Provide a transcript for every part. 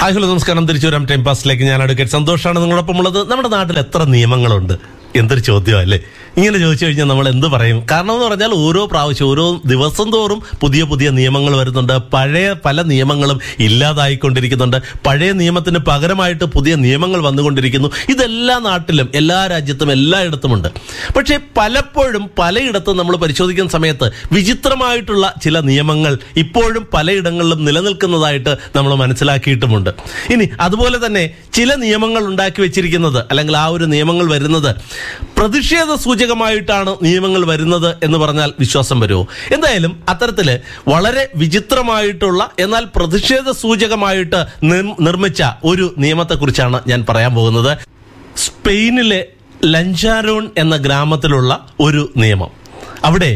hi hello നമസ്കാരം തിരിച്ചു വരാം ടൈം പാസിലേക്ക് ഞാൻ അഡ്വക്കേറ്റ് സന്തോഷാണ് നിങ്ങളോടൊപ്പം ഉള്ളത് നമ്മുടെ നാട്ടിൽ എത്ര നിയമങ്ങളുണ്ട് എന്തൊരു ചോദ്യമല്ലേ ഇങ്ങനെ ചോദിച്ചു കഴിഞ്ഞാൽ നമ്മൾ എന്ത് പറയും കാരണം എന്ന് പറഞ്ഞാൽ ഓരോ പ്രാവശ്യം ഓരോ ദിവസം തോറും പുതിയ പുതിയ നിയമങ്ങൾ വരുന്നുണ്ട് പഴയ പല നിയമങ്ങളും ഇല്ലാതായിക്കൊണ്ടിരിക്കുന്നുണ്ട് പഴയ നിയമത്തിന് പകരമായിട്ട് പുതിയ നിയമങ്ങൾ വന്നുകൊണ്ടിരിക്കുന്നു ഇതെല്ലാ നാട്ടിലും എല്ലാ രാജ്യത്തും എല്ലായിടത്തുമുണ്ട് പക്ഷേ പലപ്പോഴും പലയിടത്തും നമ്മൾ പരിശോധിക്കുന്ന സമയത്ത് വിചിത്രമായിട്ടുള്ള ചില നിയമങ്ങൾ ഇപ്പോഴും പലയിടങ്ങളിലും നിലനിൽക്കുന്നതായിട്ട് നമ്മൾ മനസ്സിലാക്കിയിട്ടുമുണ്ട് ഇനി അതുപോലെ തന്നെ ചില നിയമങ്ങൾ ഉണ്ടാക്കി വെച്ചിരിക്കുന്നത് അല്ലെങ്കിൽ ആ ഒരു നിയമങ്ങൾ വരുന്നത് പ്രതിഷേധ സൂചകമായിട്ടാണ് നിയമങ്ങൾ വരുന്നത് എന്ന് പറഞ്ഞാൽ വിശ്വാസം വരുമോ എന്തായാലും അത്തരത്തില് വളരെ വിചിത്രമായിട്ടുള്ള എന്നാൽ പ്രതിഷേധ സൂചകമായിട്ട് നിർ- നിർമ്മിച്ച ഒരു നിയമത്തെക്കുറിച്ചാണ് ഞാൻ പറയാൻ പോകുന്നത് സ്പെയിനിലെ ലഞ്ചാരോൺ എന്ന ഗ്രാമത്തിലുള്ള ഒരു നിയമം അവിടെ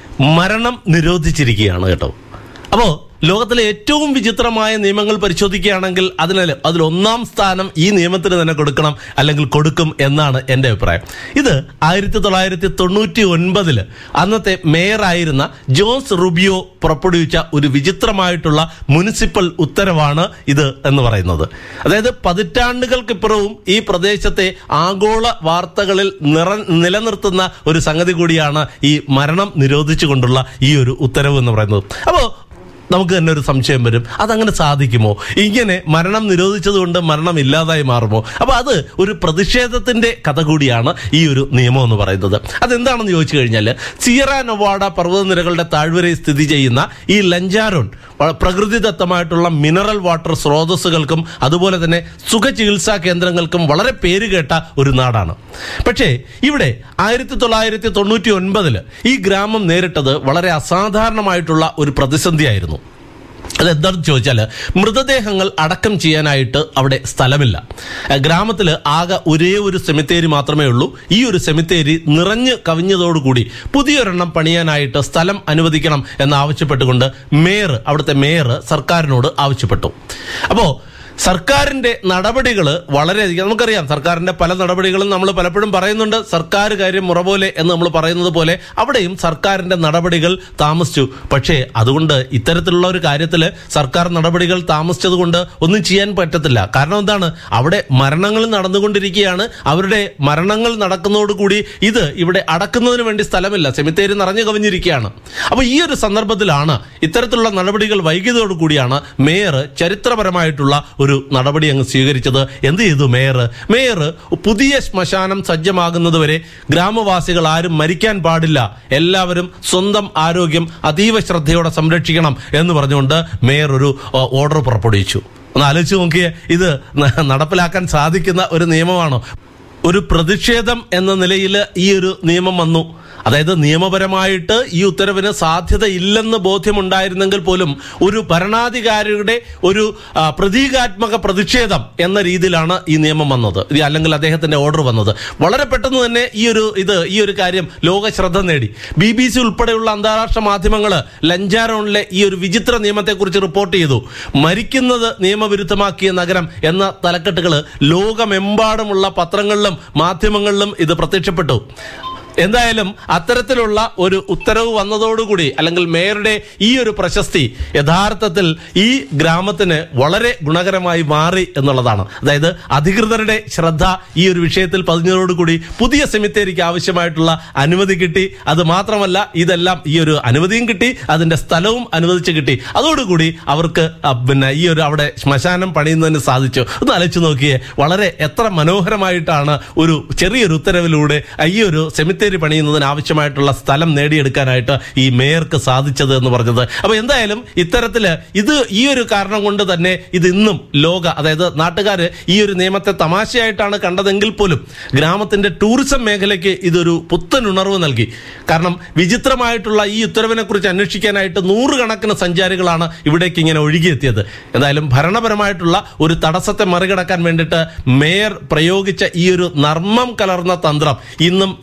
മരണം നിരോധിച്ചിരിക്കുകയാണ് കേട്ടോ അപ്പോ ലോകത്തിലെ ഏറ്റവും വിചിത്രമായ നിയമങ്ങൾ പരിശോധിക്കുകയാണെങ്കിൽ അതിന് അതിൽ ഒന്നാം സ്ഥാനം ഈ നിയമത്തിന് തന്നെ കൊടുക്കണം അല്ലെങ്കിൽ കൊടുക്കും എന്നാണ് എൻ്റെ അഭിപ്രായം ഇത് ആയിരത്തി തൊള്ളായിരത്തി തൊണ്ണൂറ്റി ഒൻപതില് അന്നത്തെ മേയറായിരുന്ന ജോസ് റുബിയോ പുറപ്പെടുവിച്ച ഒരു വിചിത്രമായിട്ടുള്ള മുനിസിപ്പൽ ഉത്തരവാണ് ഇത് എന്ന് പറയുന്നത് അതായത് പതിറ്റാണ്ടുകൾക്കിപ്പുറവും ഈ പ്രദേശത്തെ ആഗോള വാർത്തകളിൽ നിറ നിലനിർത്തുന്ന ഒരു സംഗതി കൂടിയാണ് ഈ മരണം നിരോധിച്ചുകൊണ്ടുള്ള ഈ ഒരു ഉത്തരവ് എന്ന് പറയുന്നത് അപ്പോൾ നമുക്ക് തന്നെ ഒരു സംശയം വരും അതങ്ങനെ സാധിക്കുമോ ഇങ്ങനെ മരണം നിരോധിച്ചതുകൊണ്ട് മരണം ഇല്ലാതായി മാറുമോ അപ്പൊ അത് ഒരു പ്രതിഷേധത്തിന്റെ കഥ കൂടിയാണ് ഈ ഒരു നിയമം എന്ന് പറയുന്നത് അതെന്താണെന്ന് ചോദിച്ചു കഴിഞ്ഞാൽ സിയറ നൊവാഡ പർവ്വതനിരകളുടെ താഴ്വരയിൽ സ്ഥിതി ചെയ്യുന്ന ഈ ലഞ്ചാരോൺ വ- പ്രകൃതിദത്തമായിട്ടുള്ള മിനറൽ വാട്ടർ സ്രോതസ്സുകൾക്കും അതുപോലെ തന്നെ സുഖചികിത്സാ കേന്ദ്രങ്ങൾക്കും വളരെ പേരുകേട്ട ഒരു നാടാണ് പക്ഷേ ഇവിടെ ആയിരത്തി തൊള്ളായിരത്തി തൊണ്ണൂറ്റി ഒൻപതില് ഈ ഗ്രാമം നേരിട്ടത് വളരെ അസാധാരണമായിട്ടുള്ള ഒരു പ്രതിസന്ധിയായിരുന്നു അതെന്താണെന്ന് ചോദിച്ചാൽ മൃതദേഹങ്ങൾ അടക്കം ചെയ്യാനായിട്ട് അവിടെ സ്ഥലമില്ല ഗ്രാമത്തിൽ ആകെ ഒരേ ഒരു സെമിത്തേരി മാത്രമേ ഉള്ളൂ ഈ ഒരു സെമിത്തേരി നിറഞ്ഞ് കവിഞ്ഞതോടുകൂടി പുതിയൊരെണ്ണം പണിയാനായിട്ട് സ്ഥലം അനുവദിക്കണം എന്നാവശ്യപ്പെട്ടുകൊണ്ട് മേയർ അവിടുത്തെ മേയർ സർക്കാരിനോട് ആവശ്യപ്പെട്ടു അപ്പോൾ സർക്കാരിന്റെ നടപടികൾ വളരെയധികം നമുക്കറിയാം സർക്കാരിന്റെ പല നടപടികളും നമ്മൾ പലപ്പോഴും പറയുന്നുണ്ട് സർക്കാർ കാര്യം മുറ പോലെ എന്ന് നമ്മൾ പറയുന്നത് പോലെ അവിടെയും സർക്കാരിന്റെ നടപടികൾ താമസിച്ചു പക്ഷേ അതുകൊണ്ട് ഇത്തരത്തിലുള്ള ഒരു കാര്യത്തിൽ സർക്കാർ നടപടികൾ താമസിച്ചത് കൊണ്ട് ഒന്നും ചെയ്യാൻ പറ്റത്തില്ല കാരണം എന്താണ് അവിടെ മരണങ്ങൾ നടന്നുകൊണ്ടിരിക്കുകയാണ് അവരുടെ മരണങ്ങൾ നടക്കുന്നതോടുകൂടി ഇത് ഇവിടെ അടക്കുന്നതിന് വേണ്ടി സ്ഥലമില്ല സെമിത്തേരി നിറഞ്ഞു കവിഞ്ഞിരിക്കുകയാണ് അപ്പൊ ഈ ഒരു സന്ദർഭത്തിലാണ് ഇത്തരത്തിലുള്ള നടപടികൾ വൈകിയതോടുകൂടിയാണ് മേയർ ചരിത്രപരമായിട്ടുള്ള ഒരു നടപടി അങ്ങ് സ്വീകരിച്ചത് എന്ത് ചെയ്തു മേയർ മേയർ പുതിയ ശ്മശാനം സജ്ജമാകുന്നതുവരെ ഗ്രാമവാസികൾ ആരും മരിക്കാൻ പാടില്ല എല്ലാവരും സ്വന്തം ആരോഗ്യം അതീവ ശ്രദ്ധയോടെ സംരക്ഷിക്കണം എന്ന് പറഞ്ഞുകൊണ്ട് മേയർ ഒരു ഏഹ്, ഓർഡർ പുറപ്പെടുവിച്ചു ഒന്ന് ആലോചിച്ച് നോക്കിയേ ഇത് ന- നടപ്പിലാക്കാൻ സാധിക്കുന്ന ഒരു നിയമമാണോ ഒരു പ്രതിഷേധം എന്ന നിലയിൽ ഈ ഒരു നിയമം വന്നു അതായത് നിയമപരമായിട്ട് ഈ ഉത്തരവിന് സാധ്യത ഇല്ലെന്ന് ബോധ്യമുണ്ടായിരുന്നെങ്കിൽ പോലും ഒരു ഭരണാധികാരിയുടെ ഒരു ആ, പ്രതീകാത്മക പ്രതിഷേധം എന്ന രീതിയിലാണ് ഈ നിയമം വന്നത് ഇത് അല്ലെങ്കിൽ അദ്ദേഹത്തിന്റെ ഓർഡർ വന്നത് വളരെ പെട്ടെന്ന് തന്നെ ഈ ഒരു ഇത് ഈ ഒരു കാര്യം ലോക ശ്രദ്ധ നേടി ബി ബി സി ഉൾപ്പെടെയുള്ള അന്താരാഷ്ട്ര മാധ്യമങ്ങൾ ലഞ്ചാരോണിലെ ഈ ഒരു വിചിത്ര നിയമത്തെക്കുറിച്ച് റിപ്പോർട്ട് ചെയ്തു മരിക്കുന്നത് നിയമവിരുദ്ധമാക്കിയ നഗരം എന്ന തലക്കെട്ടുകൾ ലോകമെമ്പാടുമുള്ള പത്രങ്ങളിലും മാധ്യമങ്ങളിലും ഇത് പ്രത്യക്ഷപ്പെട്ടു എന്തായാലും അത്തരത്തിലുള്ള ഒരു ഉത്തരവ് വന്നതോടുകൂടി അല്ലെങ്കിൽ മേയറുടെ ഈ ഒരു പ്രശസ്തി യഥാർത്ഥത്തിൽ ഈ ഗ്രാമത്തിന് വളരെ ഗുണകരമായി മാറി എന്നുള്ളതാണ് അതായത് അധികൃതരുടെ ശ്രദ്ധ ഈ ഒരു വിഷയത്തിൽ പതിഞ്ഞതോടുകൂടി പുതിയ സെമിത്തേരിക്ക് ആവശ്യമായിട്ടുള്ള അനുമതി കിട്ടി അത് മാത്രമല്ല ഇതെല്ലാം ഈ ഒരു അനുമതിയും കിട്ടി അതിന്റെ സ്ഥലവും അനുവദിച്ച് കിട്ടി അതോടുകൂടി അവർക്ക് ആ, പിന്നെ ഈ ഒരു അവിടെ ശ്മശാനം പണിയുന്നതിന് സാധിച്ചു ഒന്ന് അലച്ചു നോക്കിയേ വളരെ എത്ര മനോഹരമായിട്ടാണ് ഒരു ചെറിയൊരു ഉത്തരവിലൂടെ ഈ ഒരു സെമിത്തേരി പണിയുന്നതിന് ആവശ്യമായിട്ടുള്ള സ്ഥലം നേടിയെടുക്കാനായിട്ട് ഈ മേയർക്ക് സാധിച്ചത് എന്ന് പറഞ്ഞത് അപ്പൊ എന്തായാലും ഇത്തരത്തില് ഇത് ഈ ഒരു കാരണം കൊണ്ട് തന്നെ ഇത് ഇന്നും ലോക അതായത് നാട്ടുകാര് ഈ ഒരു നിയമത്തെ തമാശയായിട്ടാണ് കണ്ടതെങ്കിൽ പോലും ഗ്രാമത്തിന്റെ ടൂറിസം മേഖലയ്ക്ക് ഇതൊരു പുത്തൻ ഉണർവ് നൽകി കാരണം വിചിത്രമായിട്ടുള്ള ഈ ഉത്തരവിനെ കുറിച്ച് അന്വേഷിക്കാനായിട്ട് നൂറുകണക്കിന് സഞ്ചാരികളാണ് ഇവിടേക്ക് ഇങ്ങനെ ഒഴുകിയെത്തിയത് എന്തായാലും ഭരണപരമായിട്ടുള്ള ഒരു തടസ്സത്തെ മറികടക്കാൻ വേണ്ടിയിട്ട് മേയർ പ്രയോഗിച്ച ഈ ഒരു നർമ്മം കലർന്ന തന്ത്രം ഇന്നും രാഷ്ട്രീയ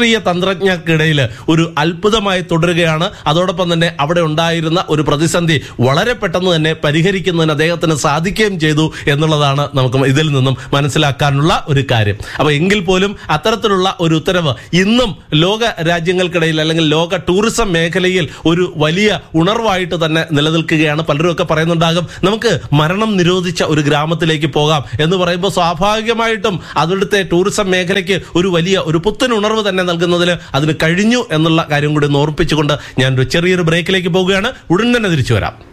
ശാസ്ത്രീയ തന്ത്രജ്ഞർക്കിടയിൽ ഒരു അത്ഭുതമായി തുടരുകയാണ് അതോടൊപ്പം തന്നെ അവിടെ ഉണ്ടായിരുന്ന ഒരു പ്രതിസന്ധി വളരെ പെട്ടെന്ന് തന്നെ പരിഹരിക്കുന്നതിന് അദ്ദേഹത്തിന് സാധിക്കുകയും ചെയ്തു എന്നുള്ളതാണ് നമുക്ക് ഇതിൽ നിന്നും മനസ്സിലാക്കാനുള്ള ഒരു കാര്യം അപ്പൊ എങ്കിൽ പോലും അത്തരത്തിലുള്ള ഒരു ഉത്തരവ് ഇന്നും ലോക രാജ്യങ്ങൾക്കിടയിൽ അല്ലെങ്കിൽ ലോക ടൂറിസം മേഖലയിൽ ഒരു വലിയ ഉണർവായിട്ട് തന്നെ നിലനിൽക്കുകയാണ് പലരും ഒക്കെ പറയുന്നുണ്ടാകും നമുക്ക് മരണം നിരോധിച്ച ഒരു ഗ്രാമത്തിലേക്ക് പോകാം എന്ന് പറയുമ്പോൾ സ്വാഭാവികമായിട്ടും അവിടുത്തെ ടൂറിസം മേഖലയ്ക്ക് ഒരു വലിയ ഒരു പുത്തൻ ഉണർവ് തന്നെ നൽകുന്നതിന് അതിന് കഴിഞ്ഞു എന്നുള്ള കാര്യം കൂടി ഒന്ന് ഓർപ്പിച്ചുകൊണ്ട് ഞാൻ ഒരു ചെറിയൊരു ബ്രേക്കിലേക്ക് പോവുകയാണ് ഉടൻ തന്നെ തിരിച്ചു വരാം